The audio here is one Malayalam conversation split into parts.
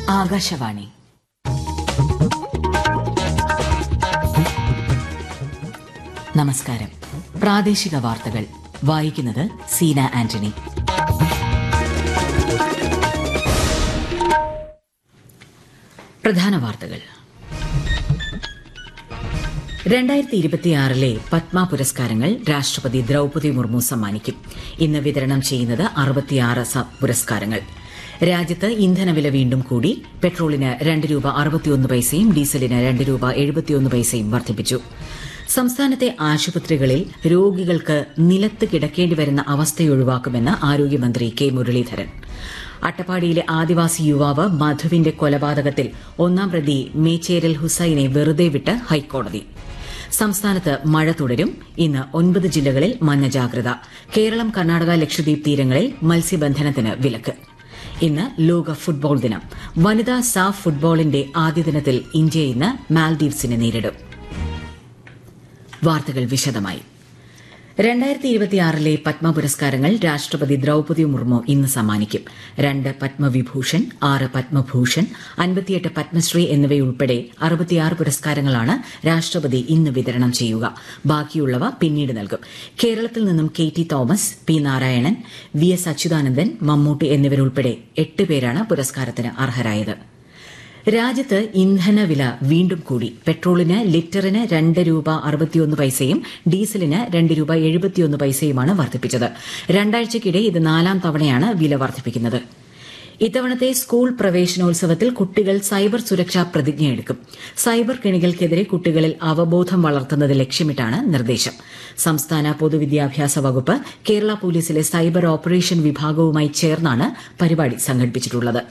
ആകാശവാണി നമസ്കാരം പ്രാദേശിക വാർത്തകൾ വായിക്കുന്നത് സീന ആന്റണി പ്രധാന വാർത്തകൾ രണ്ടായിരത്തി ഇരുപത്തിയാറിലെ പത്മ പുരസ്കാരങ്ങൾ രാഷ്ട്രപതി ദ്രൌപതി മുർമു സമ്മാനിക്കും ഇന്ന് വിതരണം ചെയ്യുന്നത് അറുപത്തിയാറ് സ- പുരസ്കാരങ്ങൾ രാജ്യത്ത് ഇന്ധനവില വീണ്ടും കൂടി പെട്രോളിന് രണ്ട് രൂപ അറുപത്തിയൊന്ന് പൈസയും ഡീസലിന് രണ്ട് രൂപ എഴുപത്തിയൊന്ന് പൈസയും വർദ്ധിപ്പിച്ചു സംസ്ഥാനത്തെ ആശുപത്രികളിൽ രോഗികൾക്ക് നിലത്ത് കിടക്കേണ്ടി വരുന്ന അവസ്ഥയൊഴിവാക്കുമെന്ന് ആരോഗ്യമന്ത്രി കെ മുരളീധരൻ അട്ടപ്പാടിയിലെ ആദിവാസി യുവാവ് മധുവിന്റെ കൊലപാതകത്തിൽ ഒന്നാം പ്രതി മേച്ചേരൽ ഹുസൈനെ വെറുതെ വിട്ട് ഹൈക്കോടതി സംസ്ഥാനത്ത് മഴ തുടരും ഇന്ന് ഒൻപത് ജില്ലകളിൽ മഞ്ഞ ജാഗ്രത കേരളം കർണാടക ലക്ഷദ്വീപ് തീരങ്ങളിൽ മത്സ്യബന്ധനത്തിന് വിലക്ക് ഇന്ന് ലോക ഫുട്ബോൾ ദിനം വനിതാ സാഫ് ഫുട്ബോളിന്റെ ആദ്യ ദിനത്തിൽ ഇന്ത്യ ഇന്ന് മാൽദീവ്സിനെ നേരിടും വാർത്തകൾ വിശദമായി രണ്ടായിരത്തി ഇരുപത്തിയാറിലെ പത്മ പുരസ്കാരങ്ങൾ രാഷ്ട്രപതി ദ്രൌപതി മുർമു ഇന്ന് സമ്മാനിക്കും രണ്ട് പത്മവിഭൂഷൺ ആറ് പത്മഭൂഷൺ അൻപത്തിയെട്ട് പത്മശ്രീ എന്നിവയുൾപ്പെടെ അറുപത്തിയാറ് പുരസ്കാരങ്ങളാണ് രാഷ്ട്രപതി ഇന്ന് വിതരണം ചെയ്യുക ബാക്കിയുള്ളവ പിന്നീട് നൽകും കേരളത്തിൽ നിന്നും K T Thomas P Narayanan V S Achuthanandan Mammootty എന്നിവരുൾപ്പെടെ എട്ട് പേരാണ് പുരസ്കാരത്തിന് അർഹരായത് രാജ്യത്ത് ഇന്ധനവില വീണ്ടും കൂടി പെട്രോളിന് ലിറ്ററിന് രണ്ട് രൂപ അറുപത്തിയൊന്ന് പൈസയും ഡീസലിന് രണ്ട് രൂപ എഴുപത്തിയൊന്ന് പൈസയുമാണ് വർദ്ധിപ്പിച്ചത് രണ്ടാഴ്ചയ്ക്കിടെ ഇത് നാലാം തവണയാണ് വില വർദ്ധിപ്പിക്കുന്നത് ഇത്തവണത്തെ സ്കൂൾ പ്രവേശനോത്സവത്തിൽ കുട്ടികൾ സൈബർ സുരക്ഷാ പ്രതിജ്ഞയെടുക്കും സൈബർ കെണികൾക്കെതിരെ കുട്ടികളിൽ അവബോധം വളർത്തുന്നത് ലക്ഷ്യമിട്ടാണ് നിർദ്ദേശം സംസ്ഥാന പൊതുവിദ്യാഭ്യാസ വകുപ്പ് കേരള പോലീസിലെ സൈബർ ഓപ്പറേഷൻ വിഭാഗവുമായി ചേർന്നാണ് പരിപാടി സംഘടിപ്പിച്ചിട്ടുള്ളത്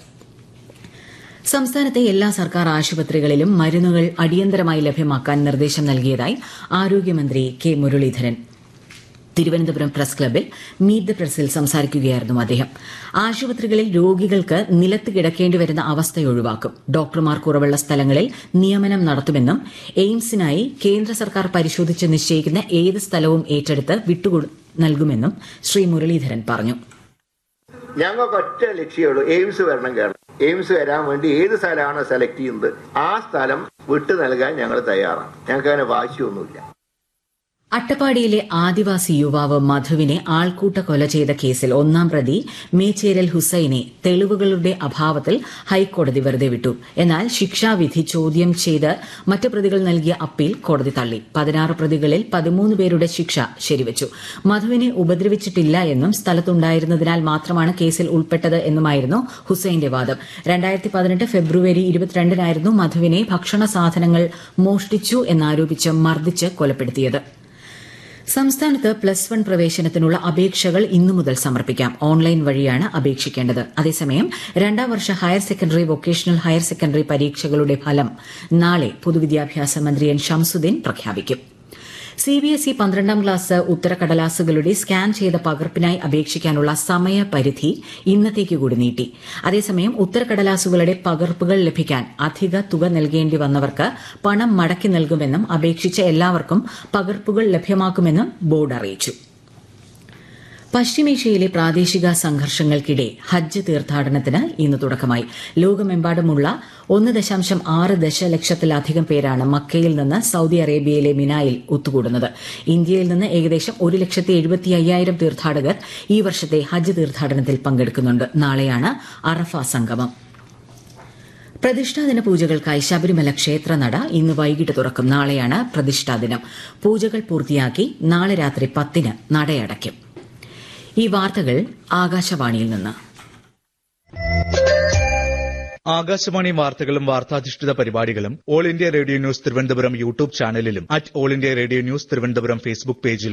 സംസ്ഥാനത്തെ എല്ലാ സർക്കാർ ആശുപത്രികളിലും മരുന്നുകൾ അടിയന്തരമായി ലഭ്യമാക്കാൻ നിർദ്ദേശം നൽകിയതായി ആരോഗ്യമന്ത്രി കെ മുരളീധരൻ തിരുവനന്തപുരം പ്രസ് ക്ലബിൽ മീറ്റ് ദ പ്രസിൽ സംസാരിക്കുകയായിരുന്നു അദ്ദേഹം ആശുപത്രികളിൽ രോഗികൾക്ക് നിലത്ത് കിടക്കേണ്ടി വരുന്ന അവസ്ഥ ഒഴിവാക്കും ഡോക്ടർമാർ കുറവുള്ള സ്ഥലങ്ങളിൽ നിയമനം നടത്തുമെന്നും എയിംസിനായി കേന്ദ്ര സർക്കാർ പരിശോധിച്ച് നിശ്ചയിക്കുന്ന ഏത് സ്ഥലവും ഏറ്റെടുത്ത് വിട്ടുകൊടു നൽകുമെന്നും ശ്രീ മുരളീധരൻ പറഞ്ഞു ഞങ്ങൾക്ക് ഒറ്റ ലക്ഷ്യമുള്ളൂ എയിംസ് വരണം കേരളം എയിംസ് വരാൻ വേണ്ടി ഏത് സ്ഥലമാണോ സെലക്ട് ചെയ്യുന്നത് ആ സ്ഥലം വിട്ടു നൽകാൻ ഞങ്ങൾ തയ്യാറാണ് ഞങ്ങൾക്ക് അങ്ങനെ വാശിയൊന്നുമില്ല അട്ടപ്പാടിയിലെ ആദിവാസി യുവാവ് മധുവിനെ ആൾക്കൂട്ട കൊല ചെയ്ത കേസിൽ ഒന്നാം പ്രതി മേച്ചേരൽ ഹുസൈനെ തെളിവുകളുടെ അഭാവത്തിൽ ഹൈക്കോടതി വെറുതെ വിട്ടു എന്നാൽ ശിക്ഷാവിധി ചോദ്യം ചെയ്ത് മറ്റ് പ്രതികൾ നൽകിയ അപ്പീൽ കോടതി തള്ളി പതിനാറ് പ്രതികളിൽ പതിമൂന്ന് പേരുടെ ശിക്ഷ ശരിവച്ചു മധുവിനെ ഉപദ്രവിച്ചിട്ടില്ല എന്നും സ്ഥലത്തുണ്ടായിരുന്നതിനാൽ മാത്രമാണ് കേസിൽ ഉൾപ്പെട്ടത് എന്നുമായിരുന്നു ഹുസൈന്റെ വാദം രണ്ടായിരത്തി പതിനെട്ട് ഫെബ്രുവരി ഇരുപത്തിരണ്ടിനായിരുന്നു മധുവിനെ ഭക്ഷണ സാധനങ്ങൾ മോഷ്ടിച്ചു എന്നാരോപിച്ച് മർദ്ദിച്ച് കൊലപ്പെടുത്തിയത് സംസ്ഥാനത്ത് പ്ലസ് വൺ പ്രവേശനത്തിനുള്ള അപേക്ഷകൾ ഇന്നു മുതൽ സമർപ്പിക്കാം ഓൺലൈൻ വഴിയാണ് അപേക്ഷിക്കേണ്ടത് അതേസമയം രണ്ടാം വർഷ higher secondary vocational higher secondary പരീക്ഷകളുടെ ഫലം നാളെ പൊതുവിദ്യാഭ്യാസ മന്ത്രി എൻ ഷംസുദ്ദീൻ പ്രഖ്യാപിക്കും സിബിഎസ്ഇ പന്ത്രണ്ടാം ക്ലാസ് ഉത്തരക്കടലാസുകളുടെ സ്കാൻ ചെയ്ത പകർപ്പിനായി അപേക്ഷിക്കാനുള്ള സമയപരിധി ഇന്നത്തേക്ക് കൂടി നീട്ടി അതേസമയം ഉത്തരക്കടലാസുകളുടെ പകർപ്പുകൾ ലഭിക്കാൻ അധിക തുക നൽകേണ്ടി വന്നവർക്ക് പണം മടക്കി നൽകുമെന്നും അപേക്ഷിച്ച എല്ലാവർക്കും പകർപ്പുകൾ ലഭ്യമാക്കുമെന്നും ബോർഡ് അറിയിച്ചു പശ്ചിമേഷ്യയിലെ പ്രാദേശിക സംഘർഷങ്ങൾക്കിടെ ഹജ്ജ് തീർത്ഥാടനത്തിന് ഇന്ന് തുടക്കമായി ലോകമെമ്പാടുമുള്ള ഒന്ന് ദശാംശം ആറ് ദശലക്ഷത്തിലധികം പേരാണ് മക്കയിൽ നിന്ന് സൌദി അറേബ്യയിലെ മിനായിൽ ഒത്തുകൂടുന്നത് ഇന്ത്യയിൽ നിന്ന് ഏകദേശം ഒരു ലക്ഷത്തി എഴുപത്തി അയ്യായിരം തീർത്ഥാടകർ ഈ വർഷത്തെ ഹജ്ജ് തീർത്ഥാടനത്തിൽ പങ്കെടുക്കുന്നുണ്ട് നാളെയാണ് അറഫ സംഗമം പ്രതിഷ്ഠാദിന പൂജകൾക്കായി ശബരിമല ക്ഷേത്രനട ഇന്ന് വൈകിട്ട് തുറക്കും നാളെയാണ് പ്രതിഷ്ഠാദിനം പൂജകൾ പൂർത്തിയാക്കി നാളെ രാത്രി പത്തിന് നടയടയ്ക്കും ഈ വാർത്തകൾ ആകാശവാണിയിൽ നിന്ന് ആകാശവാണി വാർത്തകളും വാർത്താധിഷ്ഠിത പരിപാടികളും All India Radio News Thiruvananthapuram YouTube ചാനലിലും at All India Radio News Thiruvananthapuram Facebook പേജിലും